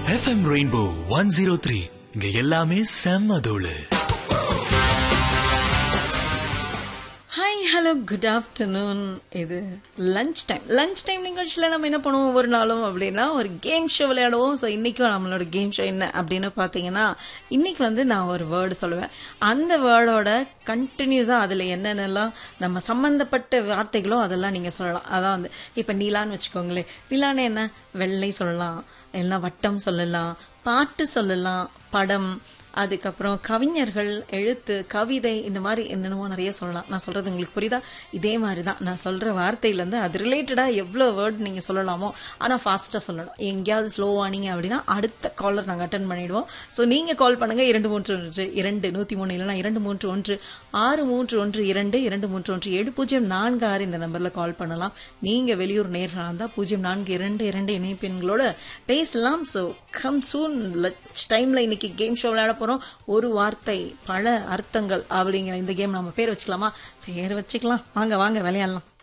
FM rainbow one zero three இங்க எல்லாமே செம்ம தோளு ஹாய் ஹலோ குட் ஆஃப்டர்நூன் இது லஞ்ச் டைம் லஞ்ச் டைம் நிகழ்ச்சியில் நம்ம என்ன பண்ணுவோம் ஒவ்வொரு நாளும் அப்படின்னா ஒரு கேம் ஷோ விளையாடுவோம் ஸோ இன்றைக்கும் நம்மளோட கேம் ஷோ என்ன அப்படின்னு பார்த்தீங்கன்னா இன்றைக்கி வந்து நான் ஒரு வேர்டு சொல்லுவேன் அந்த வேர்டோட கண்டினியூஸாக அதில் என்னென்னலாம் நம்ம சம்மந்தப்பட்ட வார்த்தைகளோ அதெல்லாம் நீங்கள் சொல்லலாம் அதான் வந்து இப்போ நீலான்னு வச்சுக்கோங்களேன் நீலான்னு என்ன வெள்ளை சொல்லலாம் இல்லைன்னா வட்டம் சொல்லலாம் பாட்டு சொல்லலாம் படம் அதுக்கப்புறம் கவிஞர்கள் எழுத்து கவிதை இந்த மாதிரி என்னென்னமோ நிறைய சொல்லலாம் நான் சொல்கிறது உங்களுக்கு புரியுதா இதே மாதிரி தான் நான் சொல்கிற வார்த்தையிலேருந்து அது ரிலேட்டடாக எவ்வளோ வேர்ட் நீங்கள் சொல்லலாமோ ஆனால் ஃபாஸ்ட்டாக சொல்லணும் எங்கேயாவது ஸ்லோவானீங்க அப்படின்னா அடுத்த காலர் நாங்கள் அட்டன் பண்ணிவிடுவோம் ஸோ நீங்கள் கால் பண்ணுங்கள் இரண்டு மூன்று ஒன்று இரண்டு நூற்றி மூணு இல்லைனா இரண்டு மூன்று ஒன்று ஆறு மூன்று ஒன்று இரண்டு இரண்டு மூன்று ஒன்று ஏழு பூஜ்ஜியம் நான்கு ஆறு இந்த நம்பரில் கால் பண்ணலாம் நீங்கள் வெளியூர் நேர்களாக இருந்தால் பூஜ்ஜியம் நான்கு இரண்டு இரண்டு இணைப்பெண்களோட பேசலாம் ஸோ கம் சூன் லஞ்ச் டைமில் இன்னைக்கு கேம் ஷோ விளையாட போகிறோம் ஒரு வார்த்தை பல அர்த்தங்கள் அப்படிங்கிற இந்த கேம் நம்ம பேர் வச்சுக்கலாமா பேர் வச்சுக்கலாம் வாங்க வாங்க விளையாடலாம்